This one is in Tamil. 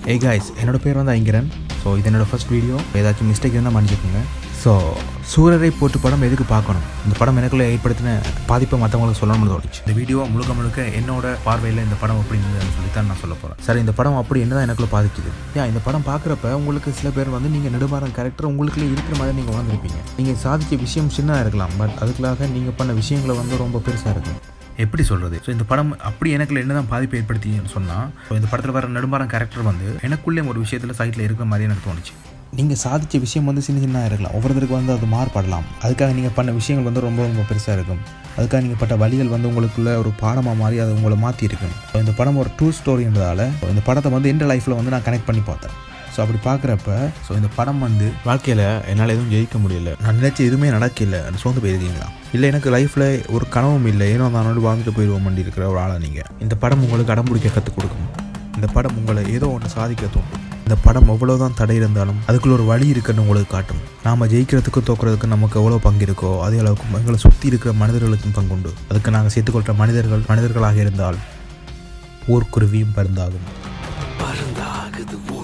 ஏய் காய்ஸ் என்னோட பேர் வந்து ஐங்கரன் ஸோ இது என்னோட ஃபர்ஸ்ட் வீடியோ ஏதாச்சும் மிஸ்டேக் இருந்தால் மன்னிச்சுக்கோங்க ஸோ சூரரை போட்டு படம் எதுக்கு பார்க்கணும் இந்த படம் எனக்குள்ள ஏற்படுத்தின பாதிப்பை மற்றவங்களுக்கு சொல்லணும்னு தோணுச்சு இந்த வீடியோ முழுக்க முழுக்க என்னோட பார்வையில் இந்த படம் அப்படி இருந்ததுன்னு சொல்லி தான் நான் சொல்ல போகிறேன் சரி இந்த படம் அப்படி என்னதான் எனக்குள்ள பாதிக்குது ஏன் இந்த படம் பார்க்குறப்ப உங்களுக்கு சில பேர் வந்து நீங்கள் நெடுமாறன் கேரக்டர் உங்களுக்குள்ளே இருக்கிற மாதிரி நீங்கள் உணர்ந்திருப்பீங்க நீங்கள் சாதிச்ச விஷயம் சின்னதாக இருக்கலாம் பட் அதுக்காக நீங்கள் பண்ண விஷயங்களை வந்து ரொம்ப பெருசாக இருக்கும் எப்படி சொல்கிறது ஸோ இந்த படம் அப்படி எனக்குள்ள என்ன தான் பாதிப்பு ஏற்படுத்தின்னு சொன்னால் ஸோ இந்த படத்தில் வர நெடுமாறன் கேரக்டர் வந்து எனக்குள்ளே ஒரு விஷயத்தில் சைட்டில் இருக்கிற மாதிரி எனக்கு தோணுச்சு நீங்கள் சாதித்த விஷயம் வந்து சின்ன சின்னதாக இருக்கலாம் ஒவ்வொருத்தருக்கு வந்து அது மாறுபடலாம் அதுக்காக நீங்கள் பண்ண விஷயங்கள் வந்து ரொம்ப ரொம்ப பெருசாக இருக்கும் அதுக்காக நீங்கள் பட்ட வழிகள் வந்து உங்களுக்குள்ள ஒரு பாடமாக மாறி அது உங்களை மாற்றி இருக்கும் ஸோ இந்த படம் ஒரு ட்ரூ ஸ்டோரின்றதால இந்த படத்தை வந்து எந்த லைஃப்பில் வந்து நான் கனெக்ட் பண்ணி பார்த்தேன் ஸோ அப்படி பார்க்குறப்ப ஸோ இந்த படம் வந்து வாழ்க்கையில் என்னால் எதுவும் ஜெயிக்க முடியல நான் நினச்சி எதுவுமே நடக்கல அது சோர்ந்து போயிருக்கீங்களா இல்லை எனக்கு லைஃப்பில் ஒரு கனவும் இல்லை ஏனோ நானோடு வாழ்ந்துட்டு போயிடுவோம் பண்ணி இருக்கிற ஒரு ஆளாக நீங்கள் இந்த படம் உங்களுக்கு அடம் பிடிக்க கற்றுக் கொடுக்கும் இந்த படம் உங்களை ஏதோ ஒன்று சாதிக்க தோணும் இந்த படம் எவ்வளோதான் தடை இருந்தாலும் அதுக்குள்ள ஒரு வழி இருக்குன்னு உங்களுக்கு காட்டும் நாம் ஜெயிக்கிறதுக்கு தோக்குறதுக்கு நமக்கு எவ்வளோ பங்கு இருக்கோ அதே அளவுக்கு எங்களை சுற்றி இருக்கிற மனிதர்களுக்கும் பங்குண்டு அதுக்கு நாங்கள் சேர்த்துக்கொள்கிற மனிதர்கள் மனிதர்களாக இருந்தால் ஊர்க்குருவியும் பருந்தாகும் பருந்தாகுது